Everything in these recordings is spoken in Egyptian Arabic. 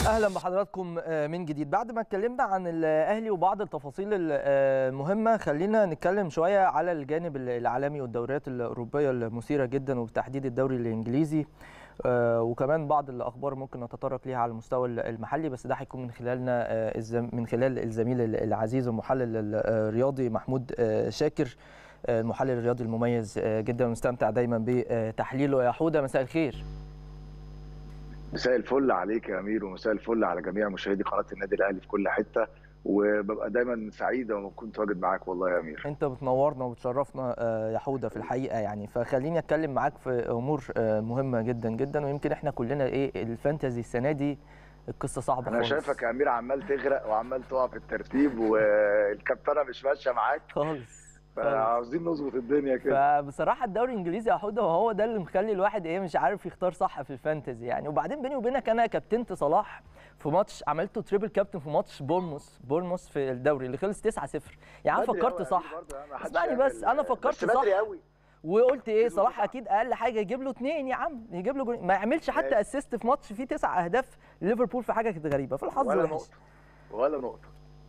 اهلا بحضراتكم من جديد بعد ما اتكلمنا عن الاهلي وبعض التفاصيل المهمه خلينا نتكلم شويه على الجانب العالمي والدوريات الاوروبيه المثيره جدا وبالتحديد الدوري الانجليزي وكمان بعض الاخبار ممكن نتطرق ليها على المستوى المحلي بس ده هيكون من خلالنا من خلال الزميل العزيز والمحلل الرياضي محمود شاكر المحلل الرياضي المميز جدا ونستمتع دايما بتحليله يا حوده مساء الخير مساء الفل عليك يا امير ومساء الفل على جميع مشاهدي قناه النادي الاهلي في كل حته وببقى دايما سعيد لما اكون تواجد معاك والله يا امير انت بتنورنا وبتشرفنا يا حوده في الحقيقه يعني فخليني اتكلم معاك في امور مهمه جدا جدا ويمكن احنا كلنا ايه الفانتزي السنه دي القصه صعبه انا خالص شايفك يا امير عمال تغرق وعمال تقع في الترتيب والكابتنه مش ماشيه معاك خالص فعاوزين نظبط الدنيا كده فبصراحه الدوري الانجليزي يا حوده وهو ده اللي مخلي الواحد ايه مش عارف يختار صح في الفانتزي يعني وبعدين بيني وبينك انا كابتنت صلاح في ماتش عملته تريبل كابتن في ماتش بورموس بورموس في الدوري اللي خلص 9-0 يعني انا فكرت صح اسمعني بس انا فكرت بس صح بدري قوي وقلت ايه صلاح اكيد اقل حاجه يجيب له اثنين يا عم يجيب له جولين ما يعملش حتى اسيست في ماتش فيه تسع اهداف ليفربول في حاجه كانت غريبه فالحظ ولا وحش نقطه ولا نقطه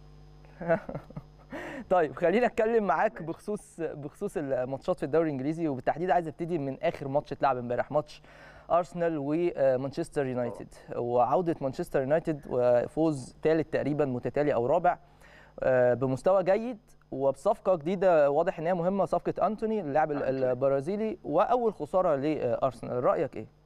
طيب خلينا اتكلم معاك بخصوص بخصوص الماتشات في الدوري الانجليزي وبالتحديد عايز ابتدي من اخر ماتش اتلعب امبارح ماتش ارسنال ومانشستر يونايتد وعوده مانشستر يونايتد وفوز ثالث تقريبا متتالي او رابع بمستوى جيد وبصفقه جديده واضح ان هي مهمه صفقه انتوني اللاعب البرازيلي واول خساره لارسنال رايك ايه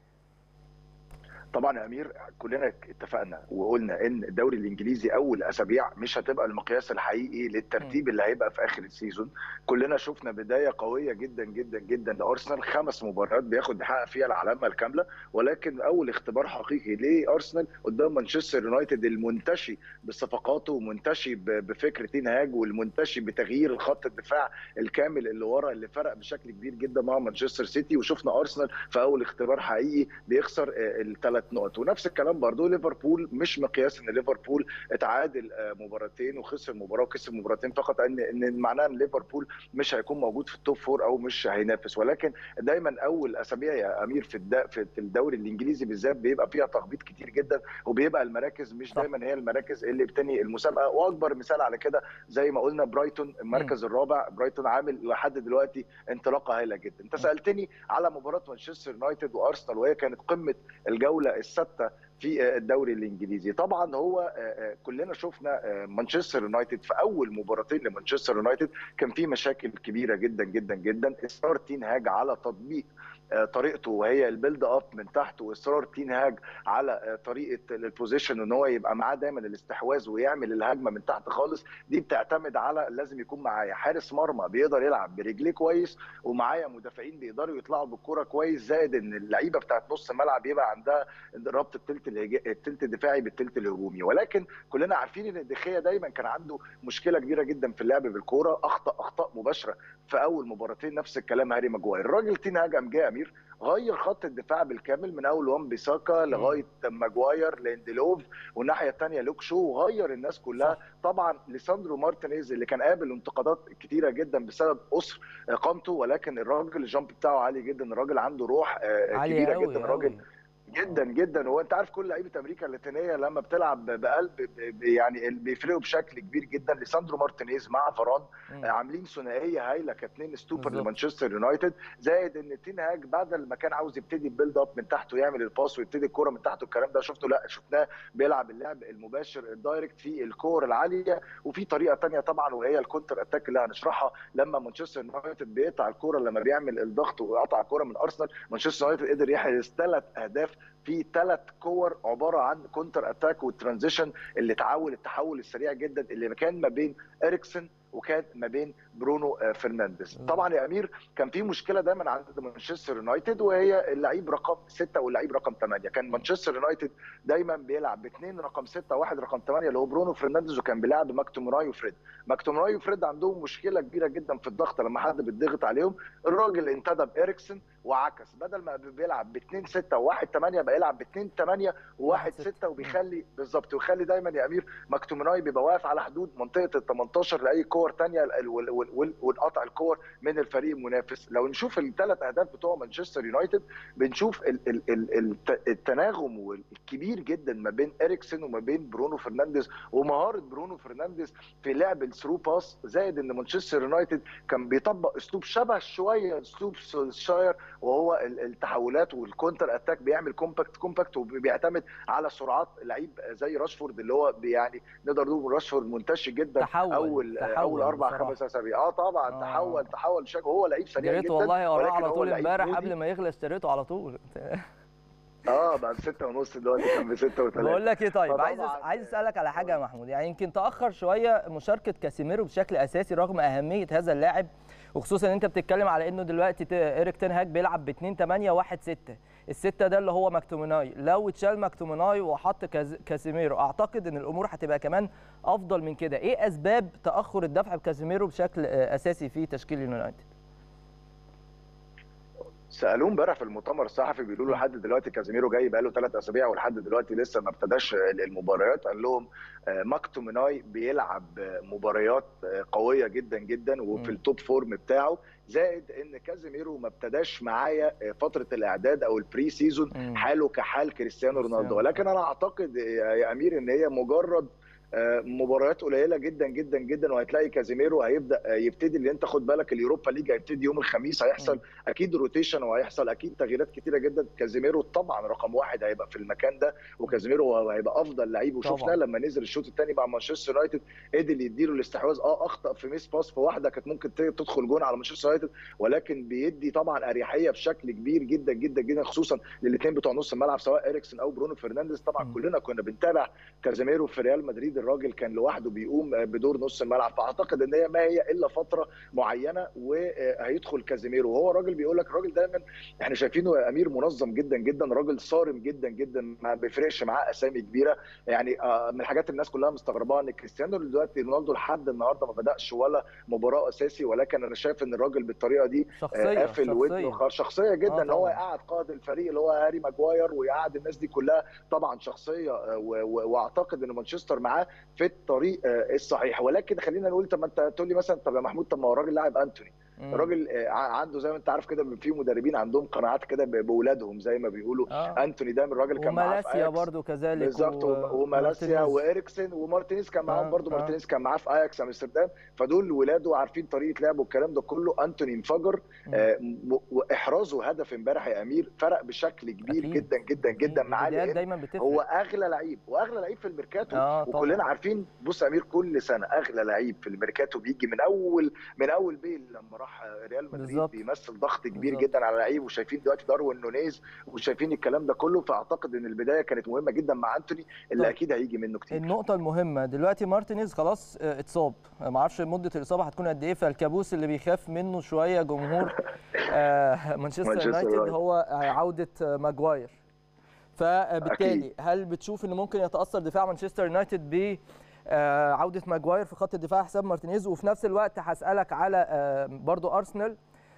طبعا يا امير كلنا اتفقنا وقلنا ان الدوري الانجليزي اول اسابيع مش هتبقى المقياس الحقيقي للترتيب اللي هيبقى في اخر السيزون كلنا شفنا بدايه قويه جدا جدا جدا لارسنال خمس مباريات بياخد يحقق فيها العلامه الكامله ولكن اول اختبار حقيقي لارسنال قدام مانشستر يونايتد المنتشي بصفقاته ومنتشي بفكر تين هاج والمنتشي بتغيير الخط الدفاع الكامل اللي ورا اللي فرق بشكل كبير جدا مع مانشستر سيتي وشفنا ارسنال في اول اختبار حقيقي بيخسر الثلاث ثلاث نقط ونفس الكلام برضو ليفربول مش مقياس ان ليفربول اتعادل مباراتين وخسر مباراه وكسب مباراتين فقط ان ان معناه ان ليفربول مش هيكون موجود في التوب فور او مش هينافس ولكن دايما اول اسابيع يا امير في في الدوري الانجليزي بالذات بيبقى فيها تخبيط كتير جدا وبيبقى المراكز مش دايما هي المراكز اللي بتنهي المسابقه واكبر مثال على كده زي ما قلنا برايتون المركز الرابع برايتون عامل لحد دلوقتي انطلاقه هايله جدا انت سالتني على مباراه مانشستر يونايتد وارسنال وهي كانت قمه الجوله السادسه في الدوري الانجليزي طبعا هو كلنا شفنا مانشستر يونايتد في اول مباراتين لمانشستر يونايتد كان في مشاكل كبيره جدا جدا جدا اصرار تين هاج على تطبيق طريقته وهي البيلد اب من تحت واصرار تين هاج على طريقه البوزيشن ان هو يبقى معاه دايما الاستحواذ ويعمل الهجمه من تحت خالص دي بتعتمد على لازم يكون معايا حارس مرمى بيقدر يلعب برجليه كويس ومعايا مدافعين بيقدروا يطلعوا بالكره كويس زائد ان اللعيبه بتاعت نص الملعب يبقى عندها ربط الثلث الثلث الدفاعي بالثلث الهجومي ولكن كلنا عارفين ان الدخيه دايما كان عنده مشكله كبيره جدا في اللعب بالكوره اخطا اخطاء مباشره في اول مباراتين نفس الكلام هاري ماجواير الراجل تين هاج قام جه امير غير خط الدفاع بالكامل من اول وان بيساكا لغايه ماجواير لاندلوف والناحيه الثانيه لوك شو وغير الناس كلها طبعا ليساندرو مارتينيز اللي كان قابل انتقادات كتيره جدا بسبب قصر قامته ولكن الراجل الجامب بتاعه عالي جدا الراجل عنده روح كبيره جدا الراجل جدا جدا هو انت عارف كل لعيبه امريكا اللاتينيه لما بتلعب بقلب يعني بيفرقوا بشكل كبير جدا ليساندرو مارتينيز مع فران عاملين ثنائيه هايله كاثنين ستوبر لمانشستر يونايتد زائد ان تين هاج بدل ما كان عاوز يبتدي البيلد اب من تحت ويعمل الباس ويبتدي الكوره من تحت والكلام ده شفته لا شفناه بيلعب اللعب المباشر الدايركت في الكور العاليه وفي طريقه ثانيه طبعا وهي الكونتر اتاك اللي هنشرحها لما مانشستر يونايتد بيقطع الكوره لما بيعمل الضغط ويقطع الكوره من ارسنال مانشستر يونايتد قدر يحرز ثلاث اهداف في ثلاث كور عباره عن كونتر اتاك والترانزيشن اللي تعول التحول السريع جدا اللي كان ما بين اريكسن وكان ما بين برونو فرنانديز طبعا يا امير كان في مشكله دايما عند مانشستر يونايتد وهي اللعيب رقم ستة واللعيب رقم 8 كان مانشستر يونايتد دايما بيلعب باثنين رقم 6 وواحد رقم 8 اللي هو برونو فرنانديز وكان بيلعب ماكتومراي وفريد ماكتومراي وفريد عندهم مشكله كبيره جدا في الضغط لما حد بيتضغط عليهم الراجل انتدب اريكسن وعكس بدل ما بيلعب ب 2 6 و1 8 بقى يلعب ب 2 8 و1 6 وبيخلي بالظبط ويخلي دايما يا امير مكتوميناي بيبقى واقف على حدود منطقه ال 18 لاي كور ثانيه والقطع الكور من الفريق المنافس لو نشوف الثلاث اهداف بتوع مانشستر يونايتد بنشوف ال ال ال التناغم الكبير جدا ما بين اريكسن وما بين برونو فرنانديز ومهاره برونو فرنانديز في لعب الثرو باس زائد ان مانشستر يونايتد كان بيطبق اسلوب شبه شويه اسلوب سولشاير وهو التحولات والكونتر اتاك بيعمل كومباكت كومباكت وبيعتمد على سرعات لعيب زي راشفورد اللي هو يعني نقدر نقول راشفورد منتشر جدا تحول اول تحول اول اربع بصراحة. خمس اسابيع اه طبعا آه. تحول تحول شكله هو لعيب سريع جريت جدا والله وراه ولكن على هو طول لعيب امبارح مودي. قبل ما يغلى اشتريته على طول اه بعد ستة ونص دلوقتي كان ب 6 و3 بقول لك ايه طيب فطبعاً- عايز عايز اسالك على حاجه يا محمود يعني يمكن تاخر شويه مشاركه كاسيميرو بشكل اساسي رغم اهميه هذا اللاعب وخصوصا ان انت بتتكلم على انه دلوقتي ت- ايريك تين هاج بيلعب ب 2 8 1 6 الستة ده اللي هو ماكتوميناي لو اتشال ماكتوميناي وحط كاز- كاسيميرو اعتقد ان الامور هتبقى كمان افضل من كده ايه اسباب تاخر الدفع بكاسيميرو بشكل آه، اساسي في تشكيل اليونايتد سالوه امبارح في المؤتمر الصحفي بيقولوا له لحد دلوقتي كازيميرو جاي بقاله ثلاث اسابيع ولحد دلوقتي لسه ما ابتداش المباريات قال لهم آه، ماكتوميناي بيلعب مباريات آه، قويه جدا جدا وفي مم. التوب فورم بتاعه زائد ان كازيميرو ما ابتداش معايا آه، فتره الاعداد او البري سيزون مم. حاله كحال كريستيانو رونالدو كريستيانو. ولكن انا اعتقد يا يا امير ان هي مجرد آه، مباريات قليله جدا جدا جدا وهتلاقي كازيميرو هيبدا آه، يبتدي اللي انت خد بالك اليوروبا ليج هيبتدي يوم الخميس هيحصل مم. اكيد روتيشن وهيحصل اكيد تغييرات كتيره جدا كازيميرو طبعا رقم واحد هيبقى في المكان ده وكازيميرو هو هيبقى افضل لعيب وشفناه طبعاً. لما نزل الشوط الثاني مع مانشستر يونايتد قدر يديله الاستحواذ اه اخطا في ميس باس في واحده كانت ممكن ت- تدخل جون على مانشستر يونايتد ولكن بيدي طبعا اريحيه بشكل كبير جدا جدا جدا خصوصا للاثنين بتوع نص الملعب سواء اريكسن او برونو فرنانديز طبعا مم. كلنا كنا بنتابع كازيميرو في ريال مدريد الراجل كان لوحده بيقوم بدور نص الملعب فاعتقد ان هي ما هي الا فتره معينه وهيدخل كازيميرو وهو راجل بيقول لك الراجل دايما احنا شايفينه يا امير منظم جدا جدا راجل صارم جدا جدا ما بيفرقش معاه اسامي كبيره يعني آه، من الحاجات الناس كلها مستغرباها ان كريستيانو دلوقتي رونالدو لحد النهارده ما بداش ولا مباراه اساسي ولكن انا شايف ان الراجل بالطريقه دي آه، شخصيه قافل ودنه شخصيه خالص. شخصيه جدا آه ان هو طبعاً. يقعد قائد الفريق اللي هو هاري ماجواير ويقعد الناس دي كلها طبعا شخصيه آه، و- و- واعتقد ان مانشستر معاه في الطريق آه، الصحيح ولكن خلينا نقول طب ما انت تقول لي مثلا طب يا محمود طب ما هو الراجل لاعب انتوني مم. الراجل آه، ع- عنده زي ما انت عارف كده في مدربين عندهم قناعات كده ب- باولادهم زي ما بيقولوا آه. انتوني ده من الراجل كان معاه في ومالاسيا اياكس برضو كذلك بالظبط و- ومالاسيا ومارتينيز. واريكسن ومارتينيز كان معاهم آه، برضو آه. مارتينيز كان معاه في اياكس امستردام فدول ولاده عارفين طريقه لعبه والكلام ده كله انتوني انفجر مم. آه، م- واحرازه هدف امبارح يا امير فرق بشكل كبير أكيد. جدا جدا جدا أكيد. معاه البدايات لان دايما بتفرق هو اغلى لعيب واغلى لعيب في الميركاتو آه، طبعاً. وكلنا عارفين بص يا امير كل سنه اغلى لعيب في الميركاتو بيجي من اول من اول بيل لما راح ريال مدريد بالظبط. بيمثل ضغط كبير بالظبط. جدا على لعيب وشايفين دلوقتي داروين نونيز وشايفين الكلام ده كله فاعتقد ان البدايه كانت مهمه جدا مع انتوني اللي طيب. اكيد هيجي منه كتير النقطة المهمة دلوقتي مارتينيز خلاص آه، اتصاب ما اعرفش مدة الإصابة هتكون قد إيه فالكابوس اللي بيخاف منه شوية جمهور آه، مانشستر مانشستر يونايتد يونايتد. هو عودة آه، ماجواير فبالتالي أكيد. هل بتشوف ان ممكن يتأثر دفاع مانشستر يونايتد ب آه، عودة ماجواير في خط الدفاع حساب مارتينيز وفي نفس الوقت هسألك على آه، برضو أرسنال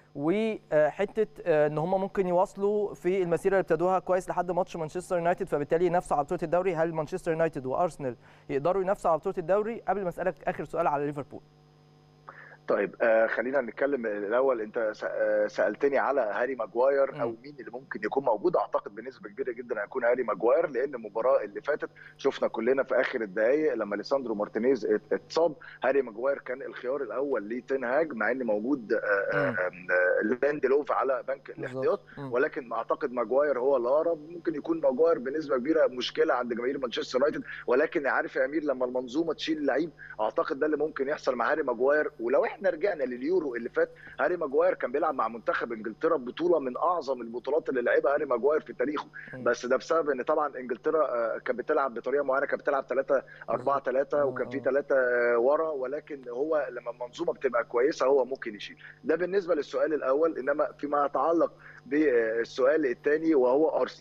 وحته ان هم ممكن يواصلوا في المسيره اللي ابتدوها كويس لحد ماتش مانشستر يونايتد فبالتالي ينافسوا على بطوله الدوري هل مانشستر يونايتد وارسنال يقدروا ينافسوا على بطوله الدوري قبل ما اسالك اخر سؤال على ليفربول طيب آه خلينا نتكلم الاول انت س- آه، سالتني على هاري ماجواير مم. او مين اللي ممكن يكون موجود اعتقد بنسبه كبيره جدا هيكون هاري ماجواير لان المباراه اللي فاتت شفنا كلنا في اخر الدقائق لما ليساندرو مارتينيز ات- اتصاب هاري ماجواير كان الخيار الاول لتين هاج مع ان موجود آه، آه، مم. آه، لاندلوف على بنك الاحتياط مم. ولكن اعتقد ماجواير هو الاقرب ممكن يكون ماجواير بنسبه كبيره مشكله عند جماهير مانشستر يونايتد ولكن عارف يا امير لما المنظومه تشيل اللعيب اعتقد ده اللي ممكن يحصل مع هاري ماجواير ولو احنا رجعنا لليورو اللي فات هاري ماجواير كان بيلعب مع منتخب انجلترا بطوله من اعظم البطولات اللي لعبها هاري ماجواير في تاريخه مم. بس ده بسبب ان طبعا انجلترا آه، كانت بتلعب بطريقه معينه كانت بتلعب 3 4 3 وكان في آه. 3 ورا ولكن هو لما المنظومه بتبقى كويسه هو ممكن يشيل ده بالنسبه للسؤال الاول انما فيما يتعلق بالسؤال الثاني وهو ارسنال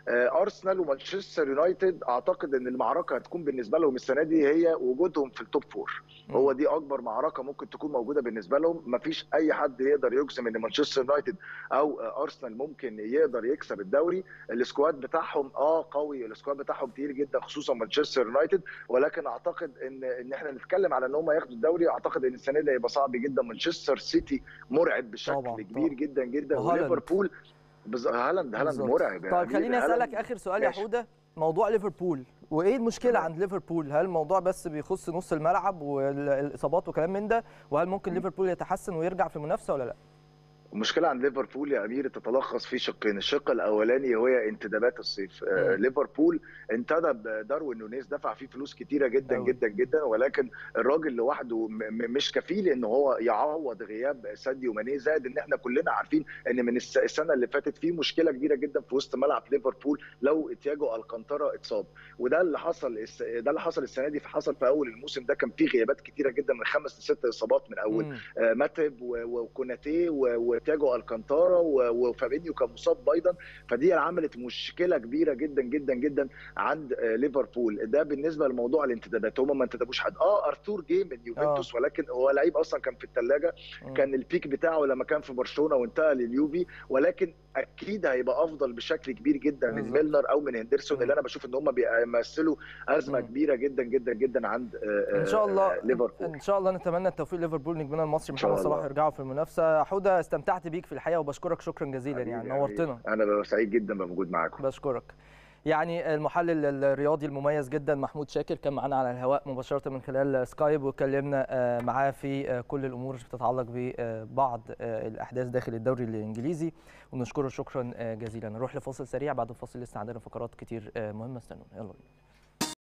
ارسنال ومانشستر يونايتد اعتقد ان المعركه هتكون بالنسبه لهم السنه دي هي وجودهم في التوب فور هو دي اكبر معركه ممكن تكون موجوده بالنسبه لهم مفيش اي حد يقدر يجزم ان مانشستر يونايتد او ارسنال ممكن يقدر يكسب الدوري السكواد بتاعهم اه قوي السكواد بتاعهم تقيل جدا خصوصا مانشستر يونايتد ولكن اعتقد ان ان احنا نتكلم على ان هم ياخدوا الدوري اعتقد ان السنه دي هيبقى صعب جدا مانشستر سيتي مرعب بشكل طبعاً، كبير طبعاً. جدا جدا وهالاند. وليفربول بز... هالاند هالاند بالظبط. مرعب يا طيب أمير. خليني هالاند اسالك اخر سؤال يا ماشي. حوده موضوع ليفربول وايه المشكله تمام. عند ليفربول هل الموضوع بس بيخص نص الملعب والاصابات وكلام من ده وهل ممكن ليفربول يتحسن ويرجع في المنافسه ولا لا المشكله عند ليفربول يا امير تتلخص في شقين الشق الاولاني هي انتدابات الصيف آه، مم. ليفربول انتدب داروين نونيز دفع فيه فلوس كتيره جدا أوي. جدا جدا ولكن الراجل لوحده م- م- مش كفيل ان هو يعوض غياب ساديو ماني زائد ان احنا كلنا عارفين ان من الس- السنه اللي فاتت في مشكله كبيره جدا في وسط ملعب ليفربول لو تياجو الكانتارا اتصاب وده اللي حصل الس- ده اللي حصل السنه دي حصل في اول الموسم ده كان في غيابات كتيره جدا من خمس لست اصابات من اول مم. آه، ماتب و- وكوناتي و- وتياجو الكانتارا و- وفابينيو كان مصاب ايضا فدي عملت مشكله كبيره جدا جدا جدا عند آه، ليفربول ده بالنسبه لموضوع الانتدابات هم ما انتدبوش حد اه ارثور جه من يوفنتوس ولكن هو لعيب اصلا كان في الثلاجه مم. كان البيك بتاعه لما كان في برشلونه وانتقل لليوفي ولكن اكيد هيبقى افضل بشكل كبير جدا من بالظبط. ميلنر او من هندرسون مم. اللي انا بشوف ان هم بيمثلوا ازمه مم. كبيره جدا جدا جدا عند آه، ان شاء الله آه، ليفربول ان شاء الله نتمنى التوفيق ليفربول نجمنا المصري إن شاء محمد صلاح الله. يرجعوا في المنافسه حوده استمتعت بيك في الحقيقه وبشكرك شكرا جزيلا حبيبي يعني يا حبيبي. نورتنا انا ببقى سعيد جدا بوجود معاكم بشكرك يعني المحلل الرياضي المميز جدا محمود شاكر كان معانا على الهواء مباشره من خلال سكايب واتكلمنا آه، معاه في آه، كل الامور اللي بتتعلق ببعض آه، الاحداث داخل الدوري الانجليزي ونشكره شكرا آه، جزيلا نروح لفاصل سريع بعد الفاصل لسه عندنا فقرات كتير آه، مهمه استنونا يلا بينا